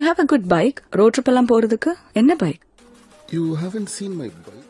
Have a good bike road trip எல்லாம் போறதுக்கு என்ன bike You haven't seen my bike.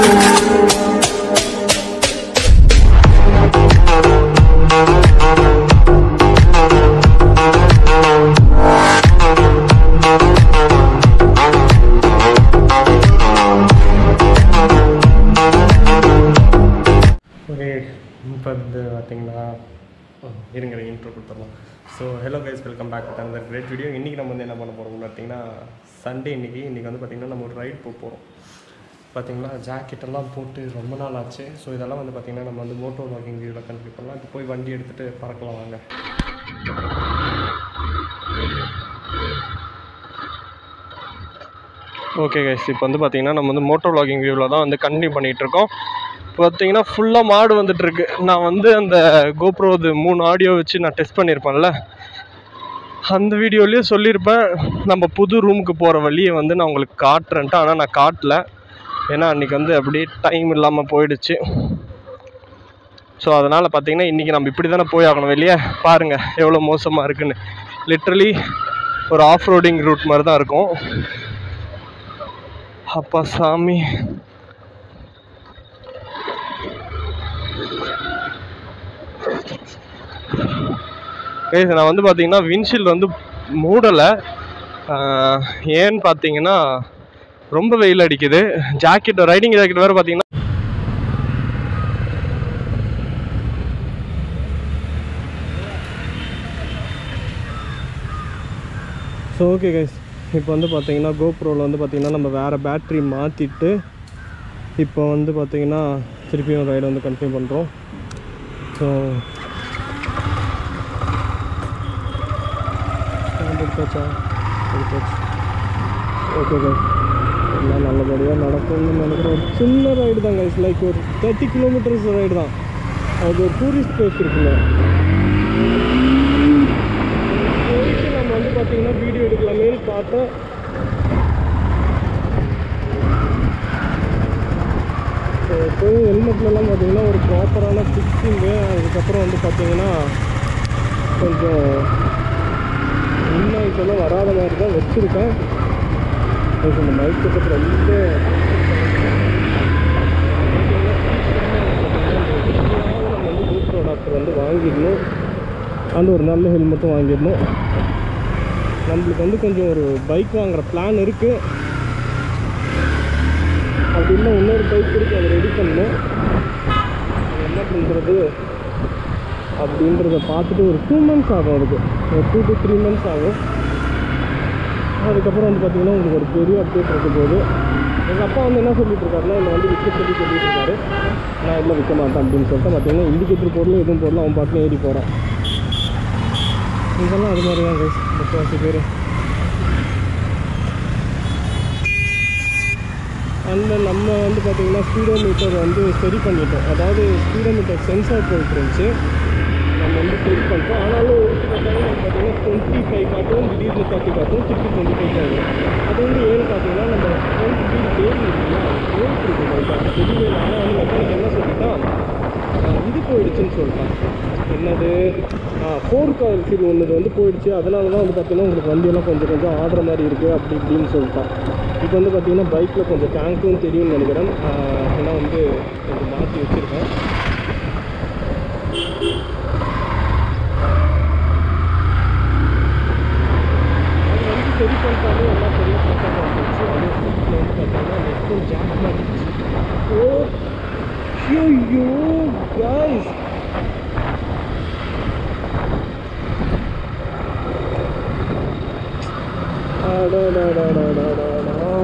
Okay இப்போ வந்து பார்த்தீங்கன்னா ஓ, இருங்க இன்ட்ரோ கொடுத்துடலாம் so hello guys welcome back to அந்த கிரேட் வீடியோ இன்றைக்கி நம்ம வந்து என்ன பண்ண போகிறோம்னு பார்த்தீங்கன்னா சண்டே இன்றைக்கி இன்றைக்கி வந்து பார்த்திங்கன்னா நம்ம ஒரு ரைட் போக போகிறோம் பார்த்தீங்களா ஜாக்கெட் எல்லாம் போட்டு ரொம்ப நாள் ஆச்சு ஸோ இதெல்லாம் வந்து பார்த்திங்கன்னா நம்ம வந்து மோட்டோ வாக்கிங் வியூவில் கண்டிப்பாக பண்ணலாம் இப்போ போய் வண்டி எடுத்துகிட்டு பறக்கலாம் வாங்க ஓகே கைஸ் இப்போ வந்து பார்த்தீங்கன்னா நம்ம வந்து மோட்டோ வ்ளாகிங் வியூவில் தான் வந்து கண்டினியூ பண்ணிகிட்டு இருக்கோம் பார்த்தீங்கன்னா ஃபுல்லாக மாடு வந்துட்டு இருக்கு நான் வந்து அந்த கோப்ரோ இது மூணு ஆடியோ வச்சு நான் டெஸ்ட் பண்ணியிருப்பேன்ல அந்த வீடியோலேயே சொல்லியிருப்பேன் நம்ம புது ரூமுக்கு போகிற வழியை வந்து நான் உங்களுக்கு காட்டுறேன்ட்டு ஆனால் நான் காட்டல ஏன்னா அன்றைக்கி வந்து அப்படியே டைம் இல்லாமல் போயிடுச்சு ஸோ அதனால் பார்த்தீங்கன்னா இன்றைக்கி நம்ம இப்படி தானே போய் ஆகணும் வெளியே பாருங்கள் எவ்வளோ மோசமாக இருக்குன்னு லிட்ரலி ஒரு ஆஃப் ரோடிங் ரூட் மாதிரி தான் இருக்கும் அப்பா சாமி Guys, நான் வந்து பார்த்தீங்கன்னா விண்ஷீல்டு வந்து மூடலை ஏன்னு பார்த்தீங்கன்னா ரொம்ப வெயில் அடிக்குது ஜாக்கெட் ரைடிங் ஜாக்கெட் வேறு பார்த்தீங்கன்னா ஸோ ஓகே கைஸ் இப்போ வந்து பார்த்தீங்கன்னா கோப்ரோவில் வந்து பார்த்தீங்கன்னா நம்ம வேறு பேட்ரி மாற்றிட்டு இப்போ வந்து பார்த்தீங்கன்னா திருப்பியும் ரைடு வந்து கண்டினியூ பண்ணுறோம் ஸோ எடுத்தாச்சா எடுத்தாச்சு ஓகே கைஸ் எல்லாம் நல்லபடியாக நடக்கும்னு நினைக்கிறேன் ஒரு சின்ன ரைடு தான் கைஸ் லைக் ஒரு தேர்ட்டி கிலோமீட்டர்ஸ் ரைடு தான் அது ஒரு டூரிஸ்ட் பிளேஸ் இருக்குல்ல போயிட்டு நம்ம வந்து பார்த்தீங்கன்னா வீடியோ எடுக்கலாமேன்னு பார்த்தேன் ஸோ எப்போயும் ஹெல்மெட்லலாம் பார்த்தீங்கன்னா ஒரு ப்ராப்பரான ஃபிக்ஸிங்கு அதுக்கப்புறம் வந்து பார்த்தீங்கன்னா கொஞ்சம் முன்னாய்க்கெல்லாம் வராத மாதிரி தான் வச்சுருக்கேன் இப்போ இந்த மைக் பக்கத்தில் ரொம்ப நம்ம வந்து GoPro adapter வந்து வாங்கிடணும் அந்த ஒரு நல்ல ஹெல்மெட்டும் வாங்கிடணும் நம்மளுக்கு வந்து கொஞ்சம் ஒரு பைக் வாங்குற பிளான் இருக்குது அப்படி இல்லை இன்னொரு பைக் இருக்குது அதை ரெடி பண்ணணும் அது என்ன பண்ணுறது அப்படின்றத பார்த்துட்டு ஒரு டூ மந்த்ஸ் ஆகும் அதுக்கு ஒரு டூ டு த்ரீ மந்த்ஸ் ஆகும் அதுக்கப்புறம் வந்து பார்த்தீங்கன்னா உங்களுக்கு ஒரு பெரிய அப்டேட் இருக்க போது எங்கள் அப்பா வந்து என்ன சொல்லிட்டு இருக்காருன்னா என்னை வந்து விற்க சொல்லி சொல்லிட்டு இருக்காரு நான் இல்லை விற்க மாட்டேன் அப்படின்னு சொல்லிட்டு பார்த்தீங்கன்னா இண்டிகேட்டர் பொருள் எதுவும் பொருள் அவன் பாட்டுன்னு ஏறி போகிறான் இதெல்லாம் அது மாதிரி தான் கைஸ் முக்கால்வாசி பேர் அந்த நம்ம வந்து பார்த்திங்கன்னா ஸ்பீடோமீட்டர் வந்து சரி பண்ணிட்டோம் அதாவது ஸ்பீடோமீட்டர் சென்சார் போயிட்டு இருந்துச்சு நம்ம வந்து சரி பண்ணிட்டோம் ஆனாலும் ஒரு சில டைம் வந்து பார்த்தீங்கன்னா டுவெண்ட்டி ஃபைவ் காட்டும் திடீர்னு தேர்ட்டி காட்டும் திருப்பி டுவெண்ட்டி ஃபைவ் ஆகும் அது வந்து ஏன்னு பார்த்தீங்கன்னா நம்ம ஃப்ரண்ட் வீல் பேர் இருக்குல்ல ஓட்டு இருக்கு பைக்காக தெரியவே இல்லை ஆனால் வந்து மெக்கானிக் என்ன சொல்லிட்டான் ஆஹ் இது போயிடுச்சுன்னு சொல்லிட்டான் என்னது ஃபோர் கால் சீல் ஒன்று வந்து போயிடுச்சு அதனால தான் வந்து பார்த்தீங்கன்னா உங்களுக்கு வண்டியெல்லாம் கொஞ்சம் கொஞ்சம் ஆடுற மாதிரி இருக்குது அப்படி இப்படின்னு சொல்லிட்டான் இப்போ வந்து பார்த்தீங்கன்னா பைக்கில் கொஞ்சம் டேங்க்கும் தெரியும்னு நினைக்கிறேன் ஆஹ் ஏன்னா வந்து கொஞ்சம் மாற்றி வச்சுருக்கேன் அது வந்து சரி பண்ணிட்டாலும் எல்லாம் சரியாக பக்காவாக இருந்துச்சு அதே சீட்டில் வந்து பார்த்தீங்கன்னா நெட்டும் ஜாக் மாட்டிச்சு ஓ ஐயோ guys அடடடடடடடா.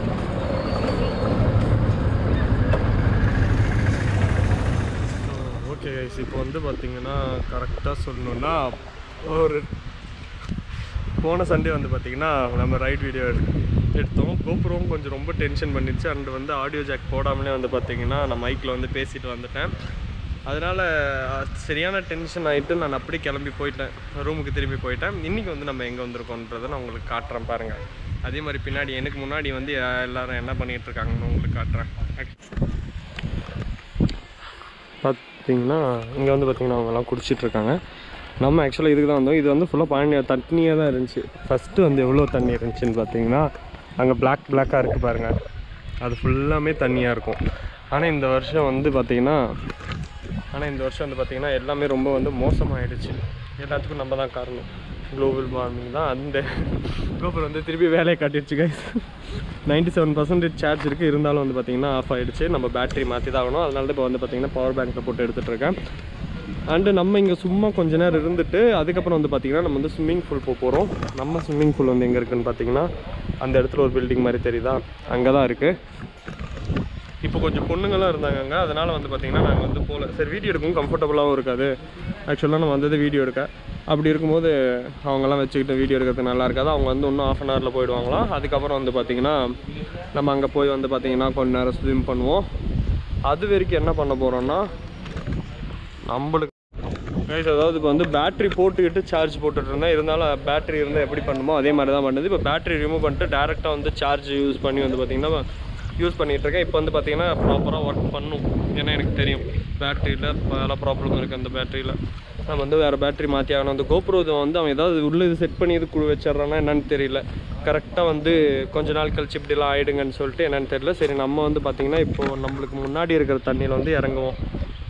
ஓகே கைஸ் இப்போ வந்து பார்த்தீங்கன்னா கரெக்டாக சொல்லணுன்னா ஒரு போன சண்டே வந்து பார்த்தீங்கன்னா நம்ம ரைட் வீடியோ எடுத்தோம் கோபுரம் கொஞ்சம் ரொம்ப டென்ஷன் பண்ணிடுச்சு அண்ட் வந்து ஆடியோ ஜாக் போடாமலே வந்து பார்த்தீங்கன்னா நான் மைக்கில் வந்து பேசிட்டு வந்துட்டேன் அதனால் சரியான டென்ஷன் ஆகிட்டு நான் அப்படியே கிளம்பி போயிட்டேன் ரூமுக்கு திரும்பி போயிட்டேன் இன்றைக்கி வந்து நம்ம எங்கே வந்திருக்கோன்றதை நான் உங்களுக்கு காட்டுறேன் பாருங்கள் அதே மாதிரி பின்னாடி எனக்கு முன்னாடி வந்து அஹ், எல்லாரும் என்ன பண்ணிகிட்டு இருக்காங்கன்னு உங்களுக்கு காட்டுறேன் பார்த்தீங்கன்னா இங்கே வந்து பார்த்தீங்கன்னா அவங்கெல்லாம் குடிச்சிட்டு இருக்காங்க நம்ம ஆக்சுவலாக இதுக்கு தான் வந்தோம் இது வந்து ஃபுல்லாக பாண்டியா தண்ணியாக தான் இருந்துச்சு ஃபஸ்ட்டு வந்து எவ்வளோ தண்ணி இருந்துச்சுன்னு பார்த்தீங்கன்னா அங்கே பிளாக் பிளாக்காக இருக்குது பாருங்கள் அது ஃபுல்லாமே தண்ணியாக இருக்கும் ஆனால் இந்த வருஷம் வந்து பார்த்திங்கன்னா ஆனால் இந்த வருஷம் வந்து பார்த்திங்கன்னா எல்லாமே ரொம்ப வந்து மோசமாயிடுச்சு எல்லாத்துக்கும் நம்ம தான் காரணம் குளோபல் வார்மிங் தான் அந்த கோபுரம் வந்து திருப்பி வேலையை காட்டிடுச்சு guys ninety seven percentage charge இருக்குது இருந்தாலும் வந்து பார்த்திங்கன்னா ஆஃப் ஆகிடுச்சு நம்ம பேட்டரி மாற்றி தான் ஆகணும் அதனால தான் இப்போ வந்து பார்த்திங்கன்னா பவர் பேங்க்கில் போட்டு எடுத்துகிட்டு இருக்கேன் அண்டு நம்ம இங்கே சும்மா கொஞ்ச நேரம் இருந்துட்டு அதுக்கப்புறம் வந்து பார்த்திங்கன்னா நம்ம வந்து ஸ்விம்மிங் பூல் போக போகிறோம் நம்ம ஸ்விம்மிங் பூல் வந்து எங்கே இருக்குன்னு பார்த்தீங்கன்னா அந்த இடத்துல ஒரு பில்டிங் மாதிரி தெரியுதா அங்கே தான் இருக்குது இப்போ கொஞ்சம் பொண்ணுங்களாம் இருந்தாங்க அங்கே அதனால் வந்து பார்த்திங்கன்னா நாங்கள் வந்து போகல சரி வீடியோ எடுக்கவும் கம்ஃபர்டபுளாகவும் இருக்காது ஆக்சுவலாக நம்ம வந்தது வீடியோ எடுக்க அப்படி இருக்கும்போது அவங்கெல்லாம் வச்சுக்கிட்டு வீடியோ எடுக்கிறது நல்லா இருக்காது அவங்க வந்து இன்னும் ஆஃப் அன் ஹவரில் போயிடுவாங்களாம் அதுக்கப்புறம் வந்து பார்த்திங்கன்னா நம்ம அங்கே போய் வந்து பார்த்திங்கன்னா கொஞ்ச நேரம் ஸ்விம் பண்ணுவோம் அது வரைக்கும் என்ன பண்ண போகிறோன்னா நம்மளுக்கு கைஸ் அதாவது இப்போ வந்து பேட்டரி போட்டுக்கிட்டு சார்ஜ் போட்டுட்டு இருந்தேன் இருந்தாலும் பேட்டரி இருந்தால் எப்படி பண்ணுமோ அதே மாதிரி தான் பண்ணுது இப்போ பேட்டரி ரிமூவ் பண்ணிட்டு டேரெக்டாக வந்து சார்ஜ் யூஸ் பண்ணி வந்து பார்த்திங்கன்னா யூஸ் பண்ணிகிட்டு இருக்கேன் இப்போ வந்து பார்த்திங்கன்னா ப்ராப்பராக ஒர்க் பண்ணும் ஏன்னா எனக்கு தெரியும் பேட்டரியில் பல ப்ராப்ளம் இருக்குது அந்த பேட்டரியில் நம்ம வந்து வேறு பேட்டரி மாற்றி ஆகணும் அந்த கோப்ரோதை வந்து அவன் ஏதாவது உள்ளே இது செட் பண்ணி இது குழு வச்சிட்றானா என்னன்னு தெரியல கரெக்டாக வந்து கொஞ்ச நாள் கழிச்சு இப்படிலாம் ஆயிடுங்கன்னு சொல்லிட்டு என்னன்னு தெரியல சரி நம்ம வந்து பார்த்திங்கன்னா இப்போது நம்மளுக்கு முன்னாடி இருக்கிற தண்ணியில் வந்து இறங்குவோம்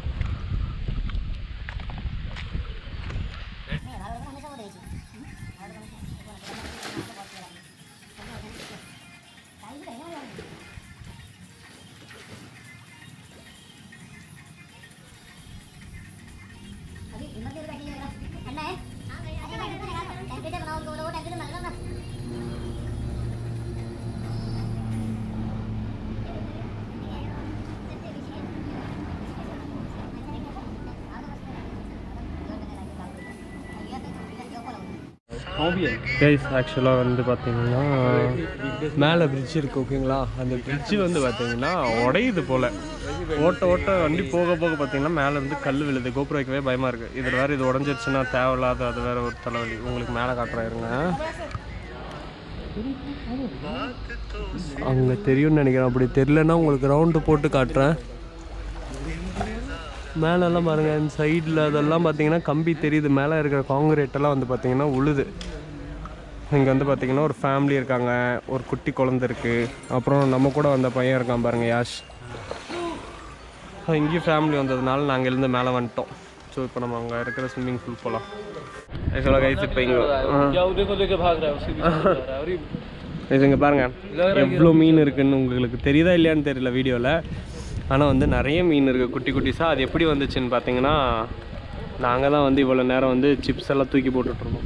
கைஸ் ஆக்சுவலாக வந்து பார்த்தீங்கன்னா மேலே பிரிட்ஜ் இருக்குது ஓகேங்களா அந்த பிரிட்ஜு வந்து பார்த்தீங்கன்னா உடையுது போல் ஓட்ட ஓட்ட வண்டி போக போக பார்த்தீங்கன்னா மேலே இருந்து கல் விழுது கோபுரம் வைக்கவே பயமாக இருக்குது இதில் வேறு இது உடஞ்சிருச்சுன்னா தேவையில்லாத அது வேறு ஒரு தலைவலி உங்களுக்கு மேலே காட்டுறேன் இருங்க அங்கே தெரியும்னு நினைக்கிறேன் அப்படி தெரிலன்னா உங்களுக்கு ரவுண்டு போட்டு காட்டுறேன் மேலெல்லாம் பாருங்கள் இந்த சைடில் அதெல்லாம் பார்த்தீங்கன்னா கம்பி தெரியுது மேலே இருக்கிற காங்கிரீட் எல்லாம் வந்து பார்த்தீங்கன்னா உழுது இங்கே வந்து பார்த்தீங்கன்னா ஒரு ஃபேமிலி இருக்காங்க ஒரு குட்டி குழந்தை இருக்குது அப்புறம் நம்ம கூட வந்த பையன் இருக்கான் பாருங்கள் யாஷ் இங்கேயும் ஃபேமிலி வந்ததுனால நாங்கள் எழுந்து மேலே வந்துட்டோம் ஸோ இப்போ நம்ம அங்கே இருக்கிற ஸ்விம்மிங் பூல் போகலாம் ஆக்சுவலாக கைஸ் இப்போ இங்கே क्या वो देखो लेके भाग रहा है उसके पीछे जा रहा है और ये இது இங்கே பாருங்கள் எவ்வளோ மீன் இருக்குன்னு உங்களுக்கு தெரியுதா இல்லையான்னு தெரியல வீடியோவில் ஆனால் வந்து நிறைய மீன் இருக்குது குட்டி குட்டிஸாக அது எப்படி வந்துச்சுன்னு பார்த்தீங்கன்னா நாங்கள் தான் வந்து இவ்வளோ நேரம் வந்து சிப்ஸ் எல்லாம் தூக்கி போட்டுட்ருந்தோம்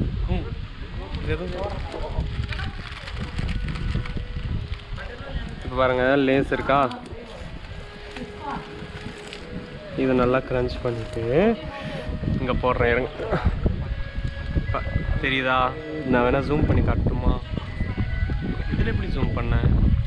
இப்போ பாருங்கள் லேஸ் இருக்கா இதை நல்லா க்ரன்ச் பண்ணிட்டு இங்கே போடுறேன் இருங்க ப- தெரியுதா நான் வேணால் ஜூம் பண்ணி காட்டட்டுமா இதில் எப்படி ஜூம் பண்ணேன்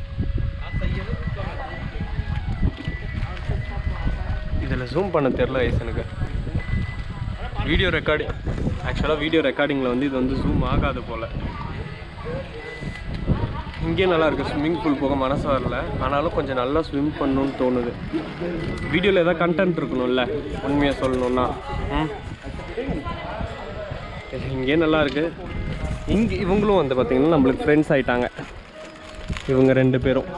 இதில் ஜூம் பண்ண தெரில வயசு எனக்கு வீடியோ ரெக்கார்டிங் ஆக்சுவலாக வீடியோ ரெக்கார்டிங்கில் வந்து இது வந்து ஜூம் ஆகாது போல் இங்கேயே நல்லா இருக்குது ஸ்விம்மிங் பூல் போக மனசு வரல ஆனாலும் கொஞ்சம் நல்லா ஸ்விம் பண்ணணும்னு தோணுது வீடியோவில் ஏதாவது கண்டென்ட் இருக்கணும்ல உண்மையாக சொல்லணும்னா ம் இங்கேயே நல்லா இருக்குது இங்கே இவங்களும் வந்து பார்த்திங்கன்னா நம்மளுக்கு ஃப்ரெண்ட்ஸ் ஆயிட்டாங்க இவங்க ரெண்டு பேரும்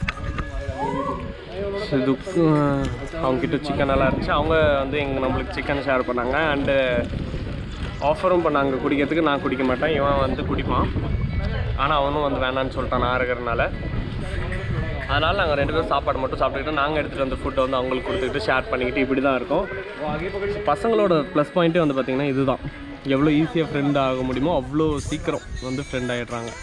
இதுக்கு அவங்கக்கிட்ட சிக்கன் நல்லா இருந்துச்சு அவங்க வந்து எங்கள் நம்மளுக்கு சிக்கன் ஷேர் பண்ணாங்க அண்டு ஆஃபரும் பண்ணாங்க குடிக்கிறதுக்கு நான் குடிக்க மாட்டேன் இவன் வந்து குடிப்பான் ஆனால் அவனும் வந்து வேணான்னு சொல்லிட்டான் நான் இருக்கிறனால அதனால் நாங்கள் ரெண்டு பேரும் சாப்பாடு மட்டும் சாப்பிட்டுக்கிட்டு நாங்கள் எடுத்துகிட்டு வந்த ஃபுட்டை வந்து அவங்களுக்கு கொடுத்துக்கிட்டு ஷேர் பண்ணிக்கிட்டு இப்படி தான் இருக்கோம் பசங்களோட ப்ளஸ் பாயிண்ட்டே வந்து பார்த்திங்கன்னா இதுதான் எவ்வளோ ஈஸியாக ஃப்ரெண்ட் ஆக முடியுமோ அவ்வளோ சீக்கிரம் வந்து ஃப்ரெண்ட் ஆகிடுறாங்க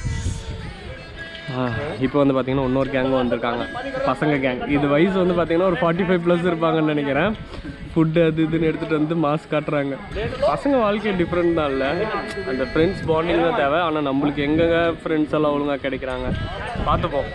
இப்போ வந்து பார்த்தீங்கன்னா இன்னொரு கேங்கும் வந்திருக்காங்க பசங்க கேங் இது வயசு வந்து பார்த்தீங்கன்னா ஒரு ஃபார்ட்டி ஃபைவ் ப்ளஸ் இருப்பாங்கன்னு நினைக்கிறேன் ஃபுட்டு அது இதுன்னு எடுத்துகிட்டு வந்து மாஸ் காட்டுறாங்க பசங்க வாழ்க்கை டிஃப்ரெண்ட் தான் இல்லை அந்த ஃப்ரெண்ட்ஸ் பாண்டிங் தான் தேவை ஆனால் நம்மளுக்கு எங்கெங்க ஃப்ரெண்ட்ஸ் எல்லாம் ஒழுங்காக கிடைக்கிறாங்க பார்த்துப்போம்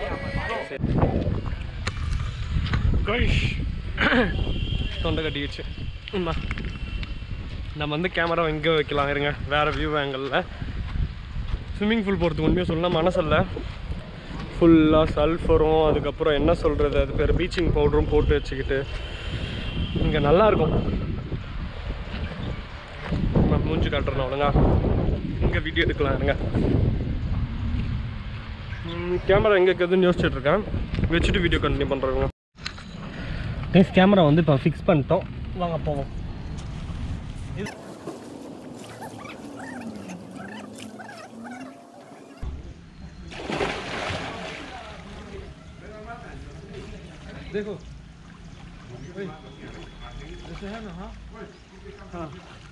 கைஷ் தொண்டை கட்டிக்கிச்சு இந்தா. நம்ம வந்து கேமரா எங்கே வைக்கலாம் இருங்க வேறு வியூ ஆங்கிளில் ஸ்விம்மிங் பூல் போகிறதுக்கு உண்மையாக சொல்லலாம் மனசில்ல ஃபுல்லாக சல்ஃபரும் அதுக்கப்புறம் என்ன சொல்கிறது அது பேர் பீச்சிங் பவுடரும் போட்டு வச்சுக்கிட்டு இங்கே நல்லாயிருக்கும் நம்ம மூஞ்சி காமிச்சு காட்டுறேன் ஒழுங்கா இங்கே வீடியோ எடுக்கலாம் இருங்க கேமரா எங்கே இருக்குதுன்னு யோசிச்சுட்டு இருக்கேன் வச்சுட்டு வீடியோ கண்டினியூ பண்ணுறேங்க கைஸ் கேமரா வந்து இப்போ ஃபிக்ஸ் பண்ணிட்டோம் வாங்க போவோம் देखो जैसे है ना हाँ हाँ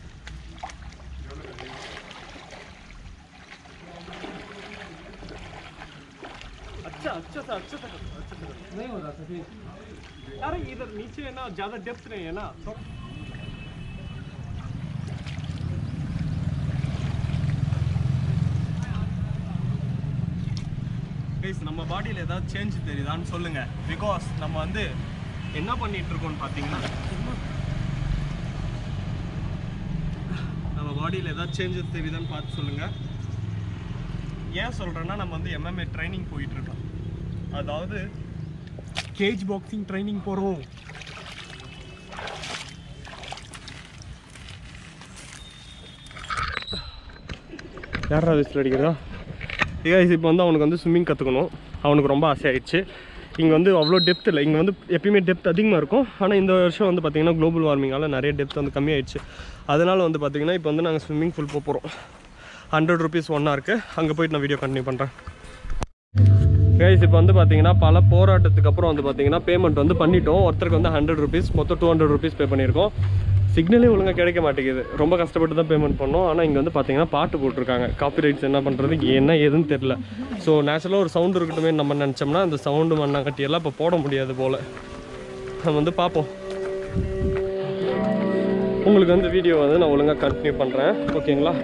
अच्छा अच्छा था अच्छा था अच्छा था नहीं हो रहा था फिर अरे इधर नीचे है ना ज़्यादा डेप्थ नहीं है ना तो கைஸ் நம்ம பாடியில் ஏதாவது சேஞ்ச் தெரியுதான்னு சொல்லுங்க பிகாஸ் நம்ம வந்து என்ன பண்ணிட்டு இருக்கோம்னு பார்த்தீங்கன்னா நம்ம பாடியில் ஏதாவது சேஞ்சஸ் தெரியுதான்னு பார்த்து சொல்லுங்க ஏன் சொல்கிறேன்னா நம்ம வந்து எம்எம்ஏ ட்ரைனிங் போயிட்டு இருக்கோம் அதாவது கேஜ் பாக்ஸிங் ட்ரைனிங் போகிறோம் யாரா விசில் அடிக்கிறதா ஏகாய்ஸ் இப்போ வந்து அவனுக்கு வந்து ஸ்விம்மிங் கற்றுக்கணும் அவனுக்கு ரொம்ப ஆசையாயிடுச்சு இங்கே வந்து அவ்வளோ டெப்த் இல்லை இங்கே வந்து எப்பயுமே டெப்த் அதிகமாக இருக்கும் ஆனால் இந்த வருஷம் வந்து பார்த்திங்கன்னா குளோபல் வார்மிங்கால் நிறைய டெப்த் வந்து கம்மியாயிடுச்சு அதனால் வந்து பார்த்திங்கன்னா இப்போ வந்து நாங்கள் ஸ்விம்மிங் பூல் போக போகிறோம் ஹண்ட்ரட் ருபீஸ் ஒன்றா இருக்குது அங்கே போயிட்டு நான் வீடியோ கண்டினியூ பண்ணுறேன் கைஸ் இப்போ வந்து பார்த்தீங்கன்னா பல போராட்டத்துக்கு அப்புறம் வந்து பார்த்தீங்கன்னா பேமெண்ட் வந்து பண்ணிட்டோம் ஒருத்தருக்கு வந்து ஹண்ட்ரட் ருபீஸ் மொத்தம் டூ ஹண்ட்ரட் ருபீஸ் பே பண்ணியிருக்கோம் சிக்னலே ஒழுங்காக கிடைக்க மாட்டேங்குது ரொம்ப கஷ்டப்பட்டு தான் பேமெண்ட் பண்ணோம் ஆனால் இங்கே வந்து பார்த்தீங்கன்னா பாட்டு போட்டிருக்காங்க காப்பி ரைட்ஸ் என்ன பண்ணுறது என்ன ஏதுன்னு தெரில ஸோ நேச்சுரலாக ஒரு சவுண்டு இருக்கட்டுமே நம்ம நினச்சோம்னா அந்த சவுண்டு மண்ணாங்கட்டி எல்லாம் இப்போ போட முடியாது போல் நம்ம வந்து பார்ப்போம் உங்களுக்கு வந்து வீடியோ வந்து நான் ஒழுங்காக கண்டினியூ பண்ணுறேன் ஓகேங்களா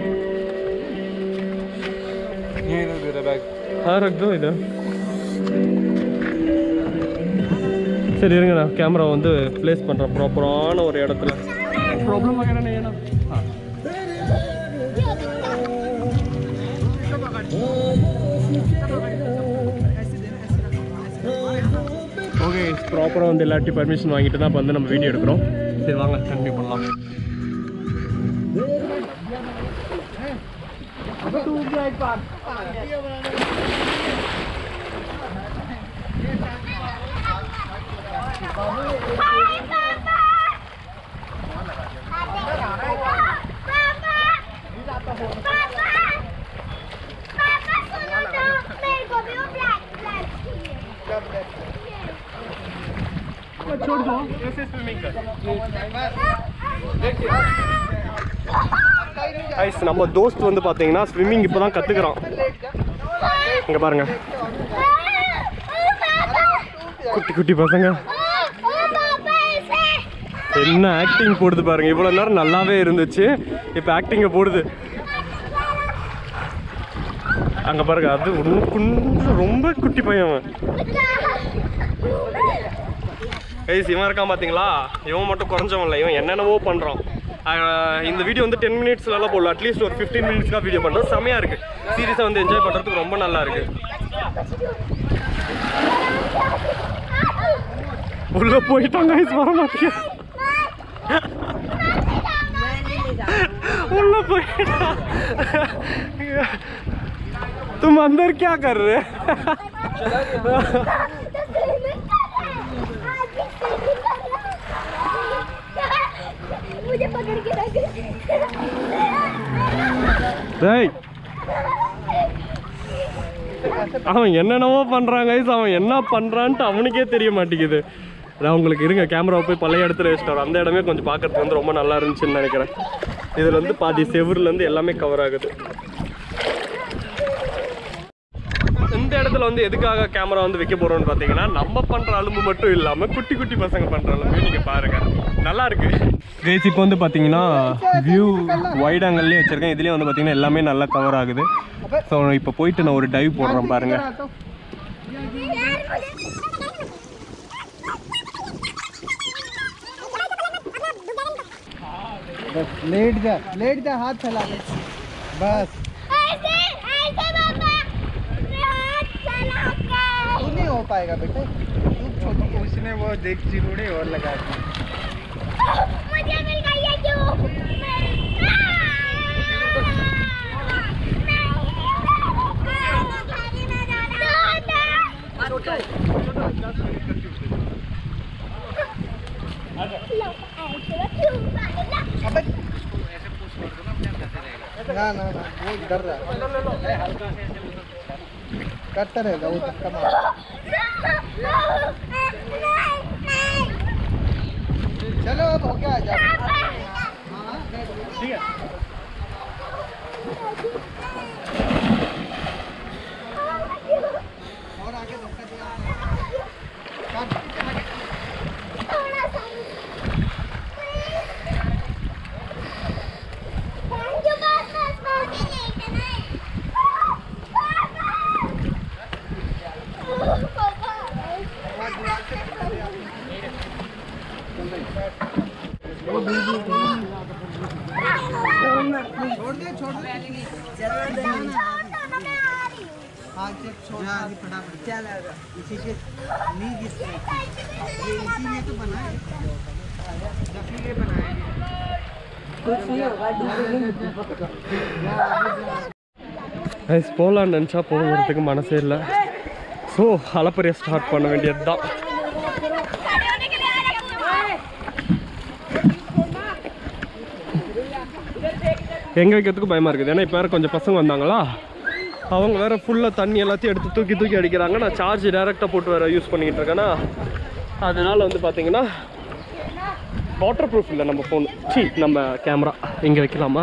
हाँ रख दो इधर சரி இருங்க நான் கேமரா வந்து ப்ளேஸ் பண்ணுறேன் ப்ராப்பரான ஒரு இடத்துல ப்ராப்ளம் வகையான ஏன்னா ஓகே ப்ராப்பராக வந்து எல்லாத்தையும் பர்மிஷன் வாங்கிட்டு தான் இப்போ வந்து நம்ம வீடியோ எடுக்கிறோம் சரி வாங்க கண்டினியூ பண்ணலாம் छोड़ दो ऐसे स्विमिंग कर ஐஸ் நம்ம தோஸ்த் வந்து பார்த்தீங்கன்னா ஸ்விம்மிங் இப்போ தான் கற்றுக்குறான் இங்கே பாருங்க குட்டி குட்டி பசங்க என்ன ஆக்டிங் போடுது பாருங்க இவ்வளோ நேரம் நல்லாவே இருந்துச்சு இப்போ ஆக்டிங்கை போடுது அங்கே பாருங்க அது ஒன்றும் கொஞ்சம் ரொம்ப குட்டி பையன் அவன் கைஸ் இவன் இருக்கான் பார்த்தீங்களா இவன் மட்டும் குறைஞ்சவன் இல்லை இவன் என்னென்னவோ பண்ணுறான் இந்த வீடியோ வந்து டென் மினிட்ஸ்லலாம் போடல அட்லீஸ்ட் ஒரு ஃபிஃப்டீன் மினிட்ஸ்க்காக வீடியோ பண்ணுறோம் செமையாக இருக்குது சீரியஸாக வந்து என்ஜாய் பண்ணுறதுக்கு ரொம்ப நல்லா இருக்குது உள்ள போயிட்டாங்க கைஸ் வர மாட்டேங்க उल्लू कोई तुम अंदर क्या कर रहे मुझे पकड़ के रख டேய் அவன் என்னென்னவோ பண்ணுறான் கைஸ் அவன் என்ன பண்ணுறான்ட்டு அவனுக்கே தெரிய மாட்டேங்குது நான் உங்களுக்கு இருங்க கேமரா போய் பழைய இடத்துல வச்சுட்டு வரேன். அந்த இடமே கொஞ்சம் பார்க்கறதுக்கு வந்து ரொம்ப நல்லா இருந்துச்சுன்னு நினைக்கிறேன் இதில் வந்து பாதி செவுருலேருந்து எல்லாமே கவர் ஆகுது இந்த இடத்துல வந்து எதுக்காக கேமரா வந்து வைக்க போறோம்னு பார்த்தீங்கன்னா நம்ம பண்ற அலும்பு மட்டும் இல்லாம குட்டி குட்டி பசங்க பண்ற அலும்பு நீங்க பாருங்க நல்லா இருக்கு கைஸ் இப்போ வந்து பார்த்தீங்கன்னா வியூ வைட் ஆங்கிள்லேயே வச்சிருக்கேன் இதுலேயே வந்து பார்த்தீங்கன்னா எல்லாமே நல்லா கவர் ஆகுது ஸோ இப்போ போயிட்டு நான் ஒரு டைவ் போடுறேன் பாருங்க बस लेट जा लेट जा हाथ फैला के बस ऐसे ऐसे बाबा मैं हाथ चलाकर तू नहीं हो पाएगा बेटे तू छोटी है उसने वो देख चिरूड़े और लगा दी मुझे मिल गई है जो ना ना ना वो डर रहा है करता रहेगा वो धक्का मार चलो अब हो गया जा और आगे धक्का दिया थोड़ा सा थैंक यू बस बस बस लेट छोड़ दे छोड़ दे हाँ चल छोड़ जल्दी फटाफट चल इसी के नहीं जिस ये इसी में तो बना है डफी के बनाया கைஸ் போகலான்னு நினச்சா போகிறதுக்கு மனசே இல்லை ஸோ அலப்பறையை ஸ்டார்ட் பண்ண வேண்டியது தான் எங்கே வைக்கிறதுக்கு பயமாக இருக்குது ஏன்னா இப்போ வேறு கொஞ்சம் பசங்க வந்தாங்களா அவங்க வேறு ஃபுல்லாக தண்ணி எல்லாத்தையும் எடுத்து தூக்கி தூக்கி அடிக்கிறாங்க நான் சார்ஜ் டேரெக்டாக போட்டு வேறு யூஸ் பண்ணிக்கிட்டு இருக்கேன்னா அதனால் வந்து பார்த்தீங்கன்னா வாட்டர் ப்ரூஃப் இல்லை நம்ம ஃபோன் சி நம்ம கேமரா இங்கே வைக்கலாமா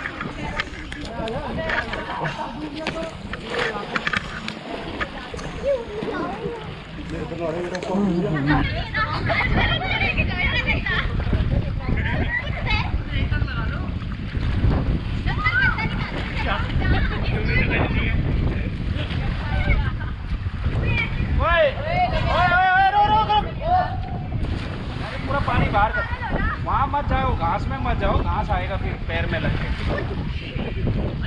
पूरा पानी बाहर कर वहाँ मत जाओ घास में मत जाओ घास आएगा फिर पैर में लग के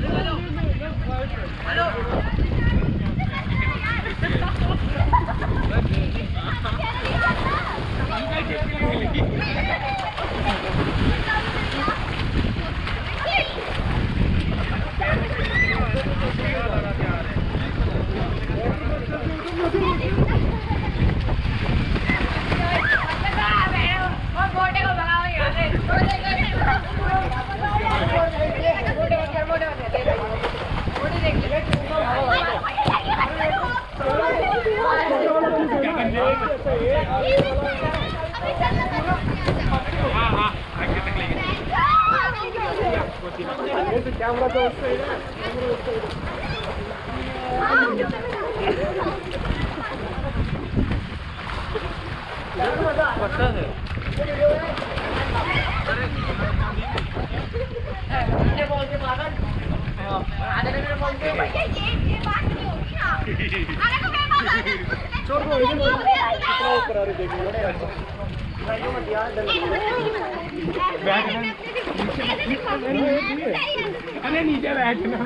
अरे नीचे बैठना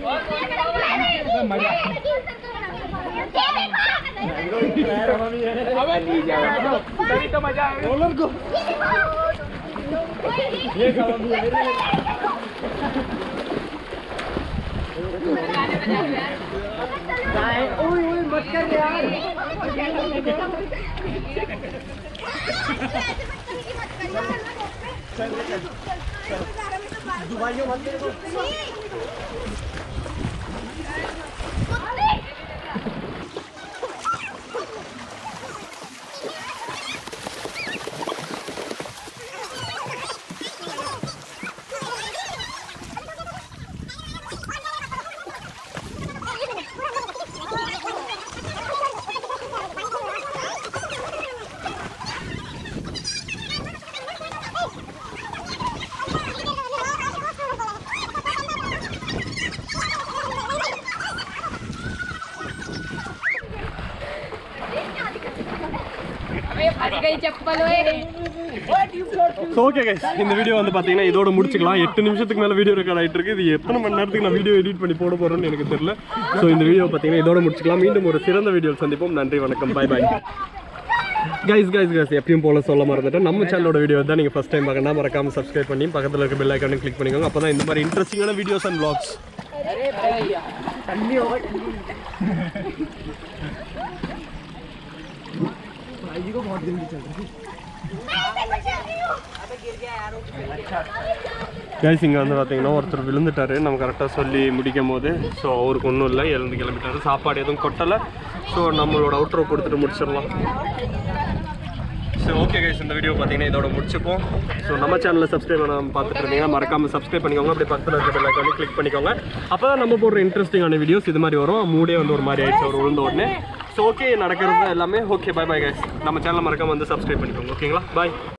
अबे नीचे बैठो तभी तो मजा आएगा रोलर को ये मत कर यार ஓகே கைஸ் இந்த வீடியோ வந்து பார்த்தீங்கன்னா இதோட முடிச்சுக்கலாம் எட்டு நிமிஷத்துக்கு மேலே வீடியோ ரெக்கார்ட் ஆகிட்டு இருக்கு இது எத்தனை மணி நேரத்துக்கு நான் வீடியோ எடிட் பண்ணி போட போகிறேன்னு எனக்கு தெரியல ஸோ இந்த வீடியோ பார்த்தீங்கன்னா இதோட முடிச்சுக்கலாம் மீண்டும் ஒரு சிறந்த வீடியோ சந்திப்போம் நன்றி வணக்கம் bye bye guys guys guys எப்பயும் போல சொல்ல மறந்துட்டேன் நம்ம சேனலோட வீடியோ தான் நீங்கள் ஃபஸ்ட் டைம் பார்க்கணும் மறக்காம சப்ஸ்கிரைப் பண்ணி பக்கத்தில் இருக்க பெல் ஐக்கானு கிளிக் பண்ணிக்கோங்க அப்போ தான் இந்த மாதிரி இன்ட்ரெஸ்டிங்கான வீடியோஸ் அண்ட் vlogs मैं கைஸ் இங்கே வந்து பார்த்தீங்கன்னா ஒருத்தர் விழுந்துட்டாரு நம்ம கரெக்டாக சொல்லி முடிக்கும் போது ஸோ அவருக்கு ஒன்றும் இல்லை எழுந்து கிளம்பிட்டாரு சாப்பாடு எதுவும் கொட்டலை ஸோ நம்மளோட அவுட்ரோ கொடுத்துட்டு முடிச்சிடலாம் ஸோ ஓகே கைஸ் இந்த வீடியோ பார்த்தீங்கன்னா இதோட முடிச்சுப்போம் ஸோ நம்ம சேனலில் சப்ஸ்கிரைப் பண்ண பார்த்துட்டு இருந்தீங்கன்னா மறக்காமல் சப்ஸ்கிரைப் பண்ணிக்கோங்க அப்படியே பக்கத்தில் இருக்க பெல் ஐக்கானே கிளிக் பண்ணிக்கோங்க அப்போ தான் நம்ம போடுற இன்ட்ரெஸ்டிங்கான வீடியோஸ் இது மாதிரி வரும் மூடே வந்து ஒரு மாதிரி ஆயிடுச்சு அவர் விழுந்த உடனே ஸோ ஓகே நடக்கிறது எல்லாமே ஓகே பை பை கைஸ் நம்ம சேனலை மறக்காமல் வந்து சப்ஸ்கிரைப் பண்ணிக்கோங்க ஓகேங்களா பாய்